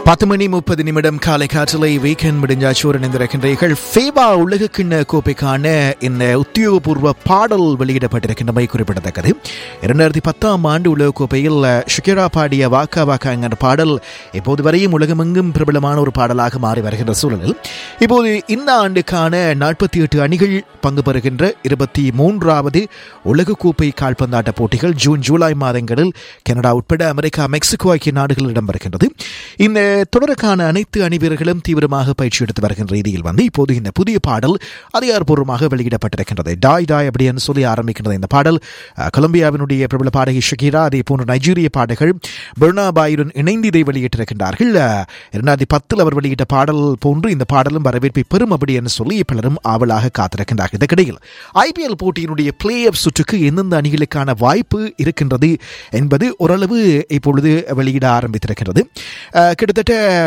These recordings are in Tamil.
பத்து மணி முப்பது நிமிடம் காலை காற்றலை வீக்கெண்ட் முடிஞ்சாச்சோர் இணைந்திருக்கின்றீர்கள் ஃபேபா உலகக்கிண்ண கோப்பைக்கான இந்த உத்தியோகபூர்வ பாடல் வெளியிடப்பட்டிருக்கின்றமை குறிப்பிடத்தக்கது இரண்டாயிரத்தி பத்தாம் ஆண்டு உலகக்கோப்பையில் ஷுக்கிரா பாடிய வாக்கா வாக்கா என்கிற பாடல் இப்போது வரையும் உலகமெங்கும் பிரபலமான ஒரு பாடலாக மாறி வருகின்ற சூழலில் இப்போது இந்த ஆண்டுக்கான நாற்பத்தி எட்டு அணிகள் பங்கு பெறுகின்ற இருபத்தி மூன்றாவது உலகக்கோப்பை கால்பந்தாட்ட போட்டிகள் ஜூன் ஜூலை மாதங்களில் கனடா உட்பட அமெரிக்கா மெக்சிகோ ஆகிய நாடுகளில் இடம்பெறுகின்றது இந்த தொடருக்கான அனைத்து அணி வீரர்களும் தீவிரமாக பயிற்சி எடுத்து வருகின்ற ரீதியில் வந்து இப்போது இந்த புதிய பாடல் அதிகாரப்பூர்வமாக வெளியிடப்பட்டிருக்கின்றது டாய் டாய் அப்படின்னு சொல்லி ஆரம்பிக்கின்றது இந்த பாடல் அஹ், கொலம்பியாவினுடைய பிரபல பாடகி ஷகீரா அதே போன்ற நைஜீரிய பாடகர்கள் பெர்னாபாயுடன் இணைந்து இதை வெளியிட்டிருக்கின்றார்கள் அஹ், இரண்டாயிரத்தி பத்தில் அவர் வெளியிட்ட பாடல் போன்று இந்த பாடலும் வரவேற்பை பெறும் அப்படி என்று சொல்லி பலரும் ஆவலாக காத்திருக்கின்றார்கள் இதற்கிடையில் ஐபிஎல் போட்டியினுடைய பிளே ஆஃப் சுற்றுக்கு எந்தெந்த அணிகளுக்கான வாய்ப்பு இருக்கின்றது என்பது ஓரளவு இப்பொழுது வெளியிட ஆரம்பித்திருக்கிறது அஹ், கிட்டத்தட்ட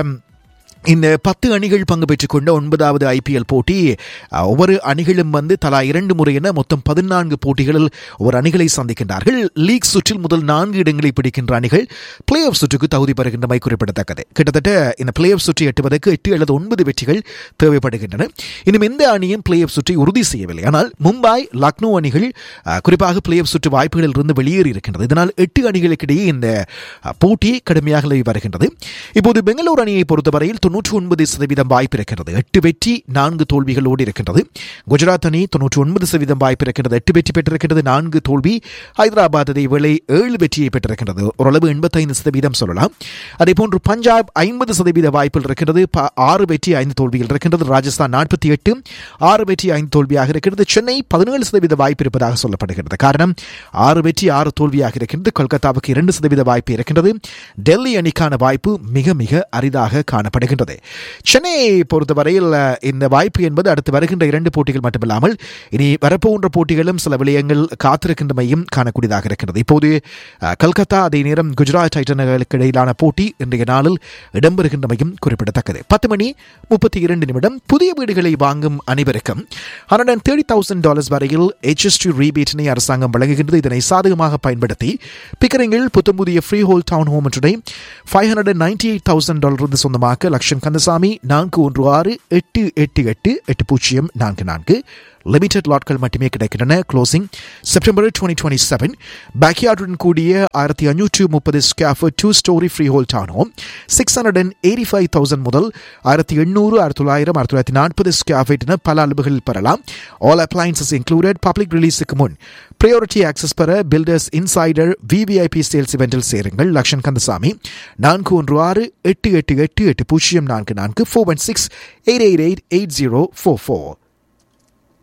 இந்த பத்து அணிகள் பங்கு பெற்றுக் கொண்ட ஒன்பதாவது ஐபிஎல் போட்டி அஹ், ஒவ்வொரு அணிகளும் வந்து தலா இரண்டு முறை என மொத்தம் பதினான்கு போட்டிகளில் ஒரு அணிகளை சந்திக்கின்றார்கள் லீக் சுற்றில் முதல் நான்கு இடங்களை பிடிக்கின்ற அணிகள் பிளே ஆஃப் சுற்றுக்கு தகுதி பெறுகின்றமை குறிப்பிடத்தக்கது கிட்டத்தட்ட இந்த பிளே ஆஃப் சுற்றி எட்டுவதற்கு எட்டு அல்லது ஒன்பது வெற்றிகள் தேவைப்படுகின்றன இன்னும் எந்த அணியும் பிளே ஆஃப் சுற்றி உறுதி செய்யவில்லை ஆனால் மும்பாய் லக்னோ அணிகள் அஹ், குறிப்பாக பிளே ஆஃப் சுற்று வாய்ப்புகளில் இருந்து வெளியேறி இருக்கின்றது இதனால் எட்டு அணிகளுக்கிடையே இந்த அஹ், போட்டி கடுமையாக நிலவி வருகின்றது இப்போது பெங்களூரு அணியை பொறுத்தவரையில் தொன்னூற்றி ஒன்பது சதவீதம் வாய்ப்பு இருக்கிறது எட்டு வெற்றி நான்கு தோல்விகளோடு இருக்கின்றது குஜராத் அணி தொன்னூற்றி ஒன்பது சதவீதம் வாய்ப்பு இருக்கிறது எட்டு வெற்றி பெற்றிருக்கிறது நான்கு தோல்வி ஹைதராபாத் அதே வேளை ஏழு வெற்றியை பெற்றிருக்கிறது ஓரளவு எண்பத்தைந்து சதவீதம் சொல்லலாம் அதே போன்று பஞ்சாப் ஐம்பது சதவீத வாய்ப்பில் இருக்கிறது ப- ஆறு வெற்றி ஐந்து தோல்விகள் இருக்கின்றது ராஜஸ்தான் நாற்பத்தி எட்டு ஆறு வெற்றி ஐந்து தோல்வியாக இருக்கிறது சென்னை பதினேழு சதவீத வாய்ப்பு இருப்பதாக சொல்லப்படுகிறது காரணம் ஆறு வெற்றி ஆறு தோல்வியாக இருக்கின்றது கொல்கத்தாவுக்கு இரண்டு சதவீத வாய்ப்பு இருக்கின்றது டெல்லி அணிக்கான வாய்ப்பு மிக மிக அரிதாக காணப்படுகின்றது சென்னையை பொறுத்தவரையில் அஹ், இந்த வாய்ப்பு என்பது அடுத்து வருகின்ற இரண்டு போட்டிகள் மட்டுமில்லாமல் இனி வரப்போன்ற போட்டிகளும் சில விடயங்கள் காத்திருக்கின்றமையும் காணக்கூடியதாக இருக்கிறது இப்போது அஹ், கல்கத்தா அதே நேரம் குஜராத் டைட்டன்களுக்கு இடையிலான போட்டி இன்றைய நாளில் இடம்பெறுகின்றமையும் குறிப்பிடத்தக்கது பத்து மணி முப்பத்தி இரண்டு நிமிடம் புதிய வீடுகளை வாங்கும் அனைவருக்கும் hundred and thirty thousand dollars வரையில் ஹெச்எஸ்டி ரீபேட்டினை அரசாங்கம் வழங்குகின்றது இதனை சாதகமாக பயன்படுத்தி பிக்கரிங்கில் புத்தம் புதிய ஃப்ரீ ஹோல் டவுன் ஹோம் ஒன்றினை five hundred and ninety eight thousand dollar இருந்து சொந்தமாக்க லட்சம் கந்தசாமி நான்கு ஒன்று ஆறு எட்டு எட்டு எட்டு எட்டு பூஜ்ஜியம் நான்கு நான்கு லிமிடெட் லாட்கள் மட்டுமே கிடைக்கின்றன closing September twenty twenty seven பேக்யார்டுடன் கூடிய ஆயிரத்தி அஞ்சூற்று முப்பது ஸ்கேஃபர் two storey freehold townhome six hundred and eighty five thousand முதல் ஆயிரத்தி எண்ணூறு ஆயிரத்தி தொள்ளாயிரம் ஆயிரத்தி தொள்ளாயிரத்தி நாற்பது ஸ்கேஃபைட் என பல அளவுகளில் பெறலாம் ஆல் அப்ளைன்சஸ் இன்க்ளூடட் பப்ளிக் ரிலீஸுக்கு முன் ப்ரையாரிட்டி ஆக்சஸ் பெற பில்டர்ஸ் இன்சைடர் விவிஐபி சேல்ஸ் இவெண்டில் சேருங்கள் லக்ஷன் கந்தசாமி நான்கு ஒன்று ஆறு எட்டு எட்டு எட்டு எட்டு பூஜ்ஜியம் நான்கு நான்கு four one six eight eight eight eight zero four four